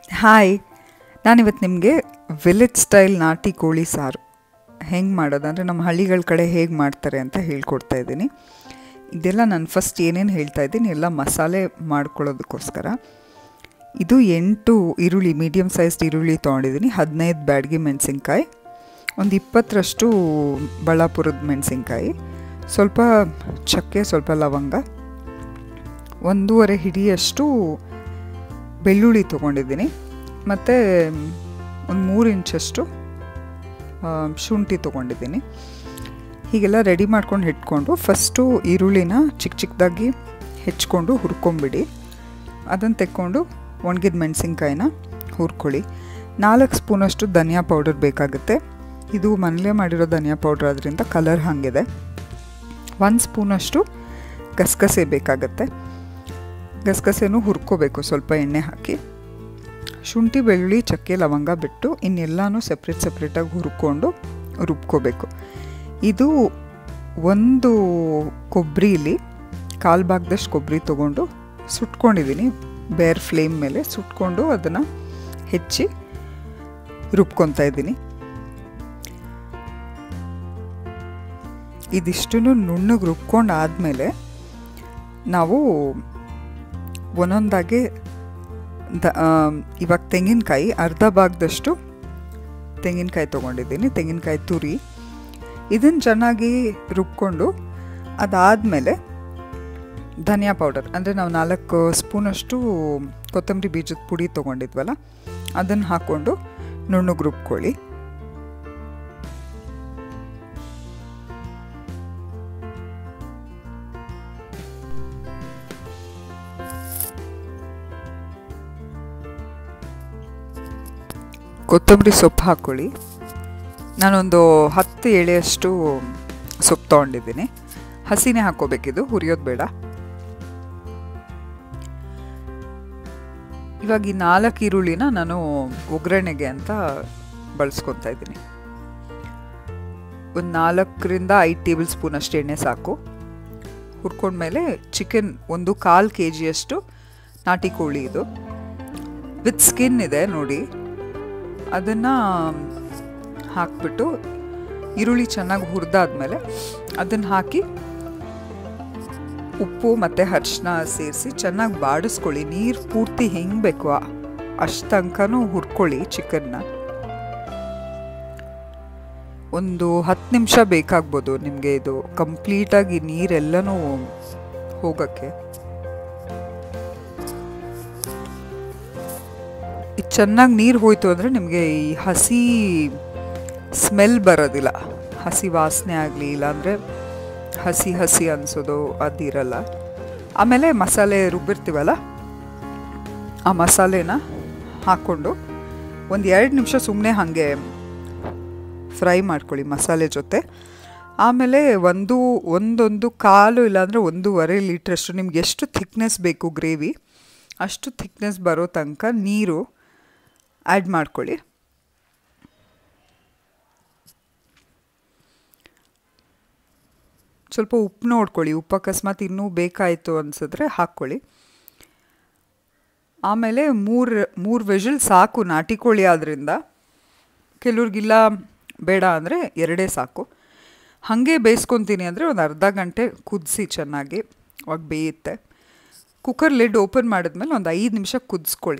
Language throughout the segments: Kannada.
ಹಾಯ್ ನಾನಿವತ್ತು ನಿಮಗೆ ವಿಲೇಜ್ ಸ್ಟೈಲ್ ನಾಟಿ ಕೋಳಿ ಸಾರು ಹೆಂಗೆ ಮಾಡೋದು ಅಂದರೆ ನಮ್ಮ ಹಳ್ಳಿಗಳ ಕಡೆ ಹೇಗೆ ಮಾಡ್ತಾರೆ ಅಂತ ಹೇಳ್ಕೊಡ್ತಾ ಇದ್ದೀನಿ ಇದೆಲ್ಲ ನಾನು ಫಸ್ಟ್ ಏನೇನು ಹೇಳ್ತಾ ಇದ್ದೀನಿ ಎಲ್ಲ ಮಸಾಲೆ ಮಾಡ್ಕೊಳ್ಳೋದಕ್ಕೋಸ್ಕರ ಇದು ಎಂಟು ಈರುಳ್ಳಿ ಮೀಡಿಯಮ್ ಸೈಜ್ಡ್ ಈರುಳ್ಳಿ ತೊಗೊಂಡಿದ್ದೀನಿ ಹದಿನೈದು ಬ್ಯಾಡ್ಗೆ ಮೆಣಸಿನ್ಕಾಯಿ ಒಂದು ಇಪ್ಪತ್ತರಷ್ಟು ಬಳ್ಳಾಪುರದ ಮೆಣಸಿನ್ಕಾಯಿ ಸ್ವಲ್ಪ ಚಕ್ಕೆ ಸ್ವಲ್ಪ ಲವಂಗ ಒಂದೂವರೆ ಹಿಡಿಯಷ್ಟು ಬೆಳ್ಳುಳ್ಳಿ ತೊಗೊಂಡಿದ್ದೀನಿ ಮತ್ತು ಒಂದು ಮೂರು ಇಂಚಷ್ಟು ಆ, ಶುಂಠಿ ತೊಗೊಂಡಿದ್ದೀನಿ ಹೀಗೆಲ್ಲ ರೆಡಿ ಮಾಡ್ಕೊಂಡು ಇಟ್ಕೊಂಡು ಫಸ್ಟು ಈರುಳ್ಳಿನ ಚಿಕ್ಕ ಚಿಕ್ಕದಾಗಿ ಹೆಚ್ಕೊಂಡು ಹುರ್ಕೊಂಬಿಡಿ ಅದನ್ನು ತೆಕ್ಕೊಂಡು ಒಣಗಿದ ಮೆಣಸಿನ್ಕಾಯಿನ ಹುರ್ಕೊಳ್ಳಿ ನಾಲ್ಕು ಸ್ಪೂನಷ್ಟು ಧನಿಯಾ ಪೌಡರ್ ಬೇಕಾಗುತ್ತೆ ಇದು ಮನೇಲೇ ಮಾಡಿರೋ ಧನಿಯಾ ಪೌಡ್ರ್ ಅದರಿಂದ ಕಲರ್ ಹಾಗಿದೆ ಒಂದು ಸ್ಪೂನಷ್ಟು ಗಸಗಸೆ ಬೇಕಾಗತ್ತೆ ಗಸಗಸೆನೂ ಹುರ್ಕೋಬೇಕು ಸ್ವಲ್ಪ ಎಣ್ಣೆ ಹಾಕಿ ಶುಂಠಿ ಬೆಳ್ಳುಳ್ಳಿ ಚಕ್ಕೆ ಲವಂಗ ಬಿಟ್ಟು ಇನ್ನೆಲ್ಲನೂ ಸಪ್ರೇಟ್ ಸಪ್ರೇಟಾಗಿ ಹುರ್ಕೊಂಡು ರುಬ್ಕೋಬೇಕು ಇದು ಒಂದು ಕೊಬ್ಬರಿಲಿ ಕಾಲು ಭಾಗದಷ್ಟು ಕೊಬ್ಬರಿ ತೊಗೊಂಡು ಸುಟ್ಕೊಂಡಿದ್ದೀನಿ ಬೇರ್ ಫ್ಲೇಮ್ ಮೇಲೆ ಸುಟ್ಕೊಂಡು ಅದನ್ನು ಹೆಚ್ಚಿ ರುಬ್ಕೊತಾ ಇದ್ದೀನಿ ಇದಿಷ್ಟು ನುಣ್ಣಗೆ ರುಬ್ಕೊಂಡು ಆದಮೇಲೆ ನಾವು ಒಂದೊಂದಾಗಿ ದ ಇವಾಗ ತೆಂಗಿನಕಾಯಿ ಅರ್ಧ ಭಾಗದಷ್ಟು ತೆಂಗಿನಕಾಯಿ ತೊಗೊಂಡಿದ್ದೀನಿ ತೆಂಗಿನಕಾಯಿ ತುರಿ ಇದನ್ನು ಚೆನ್ನಾಗಿ ರುಬ್ಕೊಂಡು ಅದಾದಮೇಲೆ ಧನಿಯಾ ಪೌಡರ್ ಅಂದರೆ ನಾವು ನಾಲ್ಕು ಸ್ಪೂನಷ್ಟು ಕೊತ್ತಂಬರಿ ಬೀಜದ ಪುಡಿ ತೊಗೊಂಡಿದ್ವಲ್ಲ ಅದನ್ನು ಹಾಕ್ಕೊಂಡು ನುಣ್ಣಗೆ ರುಬ್ಕೊಳ್ಳಿ ಕೊತ್ತಂಬರಿ ಸೊಪ್ಪು ಹಾಕ್ಕೊಳ್ಳಿ ನಾನೊಂದು ಹತ್ತು ಎಳೆಯಷ್ಟು ಸೊಪ್ಪು ತೊಗೊಂಡಿದ್ದೀನಿ ಹಸಿನೇ ಹಾಕ್ಕೋಬೇಕಿದು ಹುರಿಯೋದು ಬೇಡ ಇವಾಗ ಈ ನಾಲ್ಕು ಈರುಳ್ಳಿನ ನಾನು ಒಗ್ಗರಣೆಗೆ ಅಂತ ಬಳಸ್ಕೊತಾ ಇದ್ದೀನಿ ಒಂದು ನಾಲ್ಕರಿಂದ ಐದು ಟೇಬಲ್ ಸ್ಪೂನ್ ಅಷ್ಟು ಎಣ್ಣೆ ಸಾಕು ಹುರ್ಕೊಂಡ್ಮೇಲೆ ಚಿಕನ್ ಒಂದು ಕಾಲು ಕೆ ಜಿಯಷ್ಟು ನಾಟಿ ಕೋಳಿ ಇದು ವಿತ್ ಸ್ಕಿನ್ ಇದೆ ನೋಡಿ ಅದನ್ನು ಹಾಕ್ಬಿಟ್ಟು ಈರುಳ್ಳಿ ಚೆನ್ನಾಗಿ ಹುರಿದಾದ್ಮೇಲೆ ಅದನ್ನು ಹಾಕಿ ಉಪ್ಪು ಮತ್ತು ಅರಿಶಿನ ಸೇರಿಸಿ ಚೆನ್ನಾಗಿ ಬಾಡಿಸ್ಕೊಳ್ಳಿ ನೀರು ಪೂರ್ತಿ ಹೆಂಗೆ ಬೇಕು ಅಷ್ಟು ತನಕನೂ ಹುರ್ಕೊಳ್ಳಿ ಚಿಕನ್ನ ಒಂದು ಹತ್ತು ನಿಮಿಷ ಬೇಕಾಗ್ಬೋದು ನಿಮಗೆ ಇದು ಕಂಪ್ಲೀಟಾಗಿ ನೀರೆಲ್ಲನೂ ಹೋಗೋಕ್ಕೆ ಇದು ಚೆನ್ನಾಗಿ ನೀರು ಹೋಯ್ತು ಅಂದರೆ ನಿಮಗೆ ಈ ಹಸಿ ಸ್ಮೆಲ್ ಬರೋದಿಲ್ಲ ಹಸಿ ವಾಸನೆ ಆಗಲಿ ಇಲ್ಲಾಂದರೆ ಹಸಿ ಹಸಿ ಅನಿಸೋದು ಅದಿರಲ್ಲ ಆಮೇಲೆ ಮಸಾಲೆ ರುಬ್ಬಿರ್ತೀವಲ್ಲ ಆ ಮಸಾಲೆನ ಹಾಕ್ಕೊಂಡು ಒಂದು ಎರಡು ನಿಮಿಷ ಸುಮ್ಮನೆ ಹಾಗೆ ಫ್ರೈ ಮಾಡ್ಕೊಳ್ಳಿ ಮಸಾಲೆ ಜೊತೆ ಆಮೇಲೆ ಒಂದು ಒಂದೊಂದು ಕಾಲು ಇಲ್ಲಾಂದರೆ ಒಂದೂವರೆ ಲೀಟ್ರಷ್ಟು ನಿಮ್ಗೆ ಎಷ್ಟು ಥಿಕ್ನೆಸ್ ಬೇಕು ಗ್ರೇವಿ ಅಷ್ಟು ಥಿಕ್ನೆಸ್ ಬರೋ ತನಕ ನೀರು ಆ್ಯಡ್ ಮಾಡ್ಕೊಳ್ಳಿ ಸ್ವಲ್ಪ ಉಪ್ಪು ನೋಡ್ಕೊಳ್ಳಿ ಉಪ್ಪು ಅಕಸ್ಮಾತ್ ಇನ್ನೂ ಬೇಕಾಯಿತು ಅನಿಸಿದ್ರೆ ಹಾಕ್ಕೊಳ್ಳಿ ಆಮೇಲೆ ಮೂರು ಮೂರು ವೆಜಲ್ ಸಾಕು ನಾಟಿ ಕೋಳಿ ಆದ್ದರಿಂದ ಕೆಲವ್ರಿಗಿಲ್ಲ ಬೇಡ ಅಂದರೆ ಎರಡೇ ಸಾಕು ಹಾಗೆ ಬೇಯಿಸ್ಕೊತೀನಿ ಅಂದರೆ ಒಂದು ಅರ್ಧ ಗಂಟೆ ಕುದಿಸಿ ಚೆನ್ನಾಗಿ ಅವಾಗ ಬೇಯುತ್ತೆ ಕುಕ್ಕರ್ ಲಿಡ್ ಓಪನ್ ಮಾಡಿದ್ಮೇಲೆ ಒಂದು ಐದು ನಿಮಿಷ ಕುದಿಸ್ಕೊಳ್ಳಿ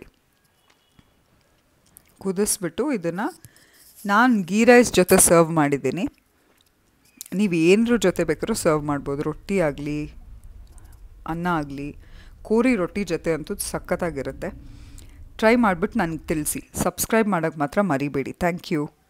ಕುದಿಸ್ಬಿಟ್ಟು ಇದನ್ನು ನಾನು ಗೀ ರೈಸ್ ಜೊತೆ ಸರ್ವ್ ಮಾಡಿದ್ದೀನಿ ನೀವು ಏನರ ಜೊತೆ ಬೇಕಾದ್ರೂ ಸರ್ವ್ ಮಾಡ್ಬೋದು ರೊಟ್ಟಿ ಆಗಲಿ ಅನ್ನ ಆಗಲಿ ಕೋರಿ ರೊಟ್ಟಿ ಜೊತೆ ಅಂತೂ ಸಖತ್ತಾಗಿರುತ್ತೆ ಟ್ರೈ ಮಾಡಿಬಿಟ್ಟು ನನಗೆ ತಿಳಿಸಿ ಸಬ್ಸ್ಕ್ರೈಬ್ ಮಾಡೋಕ್ಕೆ ಮಾತ್ರ ಮರಿಬೇಡಿ ಥ್ಯಾಂಕ್ ಯು